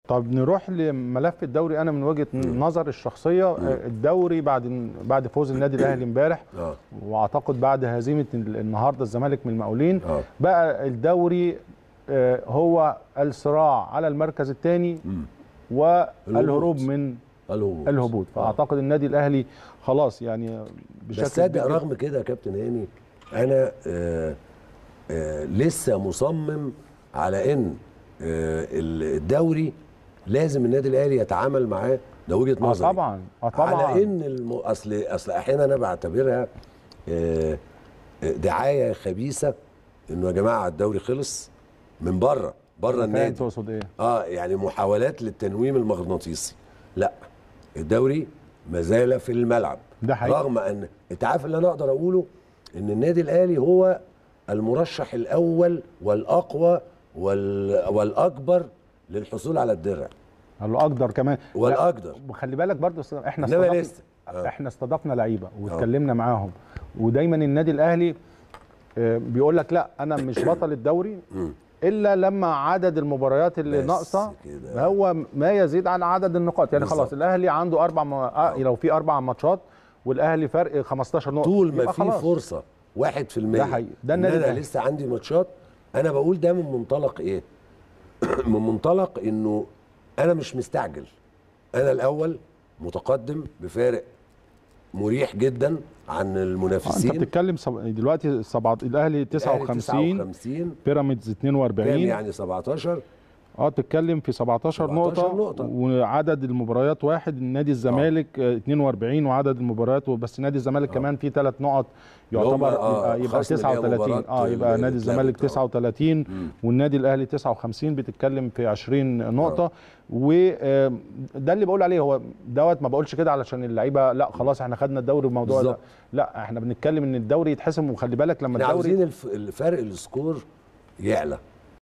طب نروح لملف الدوري انا من وجهه نظر الشخصيه الدوري بعد بعد فوز النادي الاهلي امبارح اه واعتقد بعد هزيمه النهارده الزمالك من المقاولين اه بقى الدوري آه، هو الصراع على المركز الثاني والهروب من الهبوط الهبوط فاعتقد النادي الاهلي خلاص يعني بشكل بس صدق كبير رغم كده يا كابتن هاني انا آه آه لسه مصمم على ان آه الدوري لازم النادي الاهلي يتعامل معاه ده وجهه اه نظري طبعا اه طبعا على ان الم... اصل اصل احيانا انا بعتبرها آه، آه، دعايه خبيثه انه يا جماعه الدوري خلص من بره بره فاهم النادي تقصد ايه اه يعني محاولات للتنويم المغناطيسي لا الدوري ما زال في الملعب ده حقيقي. رغم ان انت عارف اللي انا اقدر اقوله ان النادي الاهلي هو المرشح الاول والاقوى وال... والاكبر للحصول على الدرع قال له اقدر كمان لا، والاقدر وخلي بالك برضو است- احنا إنما استضفنا لسه. آه. احنا استضفنا لعيبه واتكلمنا معاهم ودايما النادي الاهلي آه، بيقول لك لا انا مش بطل الدوري مم. الا لما عدد المباريات اللي بس ناقصه كده. هو ما يزيد عن عدد النقاط يعني بالظبط. خلاص الاهلي عنده اربع م... آه لو في اربع ماتشات والاهلي فرق 15 نقطه طول ما يبقى في خلاص. فرصه واحد في المية ده حقيقي. ده إن النادي انا الأهلي. لسه عندي ماتشات انا بقول ده من منطلق ايه من منطلق انه انا مش مستعجل انا الاول متقدم بفارق مريح جدا عن آه انت المنافسين بتتكلم سب... دلوقتي سبعة... الاهلي 59 59 بيراميدز 42 كام يعني 17 اه تتكلم في 17 نقطة, 17 نقطة. وعدد المباريات واحد نادي الزمالك آه. 42 وعدد المباريات بس نادي الزمالك آه. كمان في ثلاث نقط اللي هم، يعتبر آه، يبقى, يبقى خصم اللي هي 39 مباراة اه يبقى ال- نادي اتلغت، الزمالك آه. 39 والنادي الاهلي 59 بتتكلم في 20 نقطة وده اللي بقول عليه هو دوت ما بقولش كده علشان اللعيبه لا خلاص احنا خدنا الدوري والموضوع لا بالظبط. لا احنا بنتكلم ان الدوري يتحسم وخلي بالك لما احنا الدوري عاوزين الف- الفرق السكور يعلى